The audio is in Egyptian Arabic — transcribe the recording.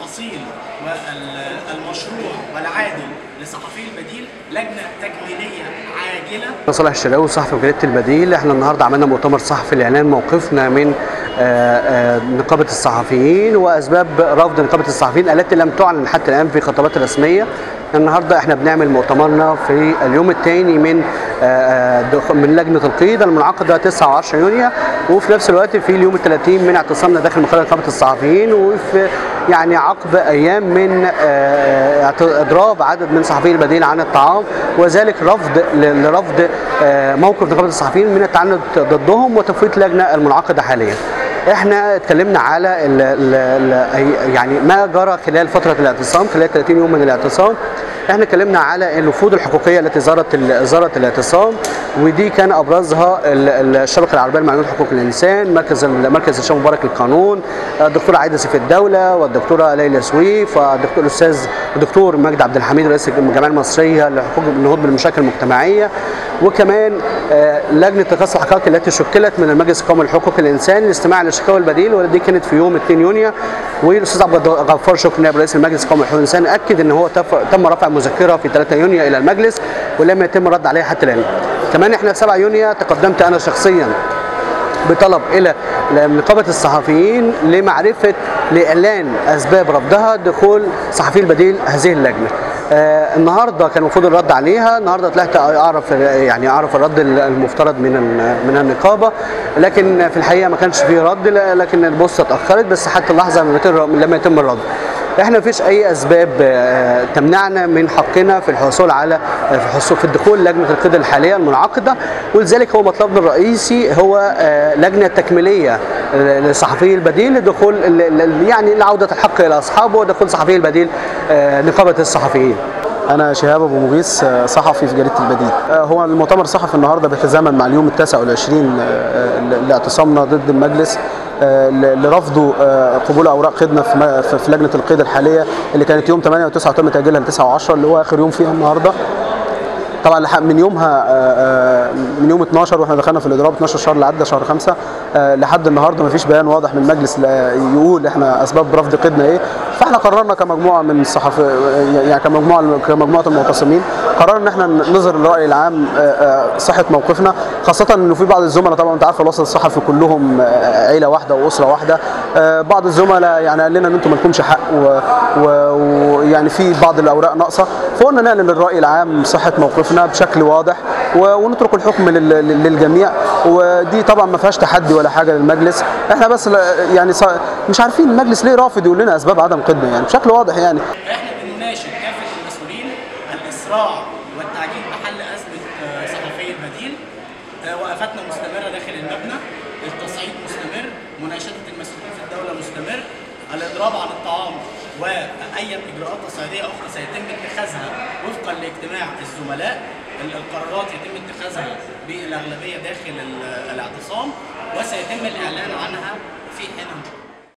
الاصيل والمشروع والعادل لصحفي البديل لجنه تكميليه عاجله أنا صالح الشراوي صحفي في جريده البديل احنا النهارده عملنا مؤتمر صحفي لاعلان موقفنا من آه، آه، نقابه الصحفيين واسباب رفض نقابه الصحفيين التي لم تعلن حتى الان في خطابات رسميه النهارده احنا بنعمل مؤتمرنا في اليوم الثاني من آه، آه، دخ- من لجنه القيد المنعقده 9 و10 يونيو وفي نفس الوقت في اليوم ال 30 من اعتصامنا داخل مقر نقابه الصحفيين وفي يعني عقب ايام من آه، اعت- اضراب عدد من صحفي البديل عن الطعام وذلك رفض ل- لرفض آه، موقف نقابه الصحفيين من التعنت ضدهم وتفويت لجنه المنعقده حاليا. احنا اتكلمنا على ال ال ال يعني ما جرى خلال فتره الاعتصام خلال 30 يوم من الاعتصام احنا اتكلمنا على الوفود الحقوقيه التي زارت ال- زارت الاعتصام ودي كان ابرزها ال- الشبكه العربيه لمعلومات حقوق الانسان مركز ال- مركز هشام مبارك للقانون الدكتوره عايده سيف الدوله والدكتوره ليلى سويف والدكتور الاستاذ الدكتور مجدي عبد الحميد رئيس الجمعيه المصريه لحقوق النهوض بالمشاكل المجتمعيه وكمان آه، لجنه تقصي الحقائق التي شكلت من المجلس القومي لحقوق الانسان للاستماع للشكاوى البديل ودي كانت في يوم 2 يونيو والاستاذ عبد الغفار شكري نائب رئيس المجلس القومي لحقوق الانسان اكد ان هو تف- تم رفع مذكره في 3 يونيو الى المجلس ولم يتم الرد عليها حتى الان. كمان احنا في 7 يونيو تقدمت انا شخصيا بطلب الى نقابه الصحفيين لمعرفه لاعلان اسباب رفضها دخول صحفي البديل هذه اللجنه. آه النهارده كان المفروض الرد عليها، النهارده طلعت اعرف يعني اعرف الرد المفترض من ال- من النقابه لكن في الحقيقه ما كانش فيه رد ل- لكن البوسطه اتاخرت بس حتى اللحظه لم يتم- لم يتم الرد. احنا مفيش اي اسباب آه، تمنعنا من حقنا في الحصول على آه، في الحصول في الدخول لجنه القيد الحاليه المنعقده ولذلك هو مطلبنا الرئيسي هو آه، لجنه تكميليه آه، لصحفي البديل لدخول ل- ل- يعني لعوده الحق الى اصحابه ودخول صحفي البديل آه، نقابه الصحفيين انا شهاب ابو مغيث آه، صحفي في جريده البديل آه، هو المؤتمر الصحفي النهارده بيتزامن مع اليوم التاسع والعشرين آه، ل- لاعتصامنا ضد المجلس آه، ل- لرفضه آه، قبول اوراق قيدنا في م- في في لجنه القيد الحاليه اللي كانت يوم 8 و9 وتم تاجيلها ل 9 و10 اللي هو اخر يوم فيها النهارده طبعا لح- من يومها آه، آه، من يوم 12 واحنا دخلنا في الاضراب 12 شهر اللي عدى شهر 5 لحد النهارده مفيش بيان واضح من المجلس لا يقول احنا اسباب رفض قيدنا ايه فاحنا قررنا كمجموعه من الصحف يعني كمجموعه كمجموعه المعتصمين قررنا ان احنا نظهر للراي العام آه، آه، صحه موقفنا خاصه انه في بعض الزملاء طبعا انت عارف الوسط الصحفي كلهم آه، عيله واحده واسره واحده آه، بعض الزملاء يعني قال لنا ان انتم مالكمش حق و- و- ويعني في بعض الاوراق ناقصه فقلنا نعلن للراي العام صحه موقفنا بشكل واضح و- ونترك الحكم لل- لل- للجميع ودي طبعا ما فيهاش تحدي ولا حاجه للمجلس احنا بس لا- يعني ص- مش عارفين المجلس ليه رافض يقول لنا اسباب عدم قيدنا يعني بشكل واضح يعني احنا بنناشد كافه المسؤولين الاسراع والتعجيل بحل ازمه آه، صحفي البديل آه، وقفاتنا مستمره داخل المبنى التصعيد مستمر مناشده المسؤولين في الدوله مستمر الاضراب عن الطعام واي اجراءات تصعيديه اخرى سيتم اتخاذها وفقا لاجتماع الزملاء ال- القرارات يتم اتخاذها بالاغلبيه داخل ال- الاعتصام وسيتم الاعلان عنها في حينها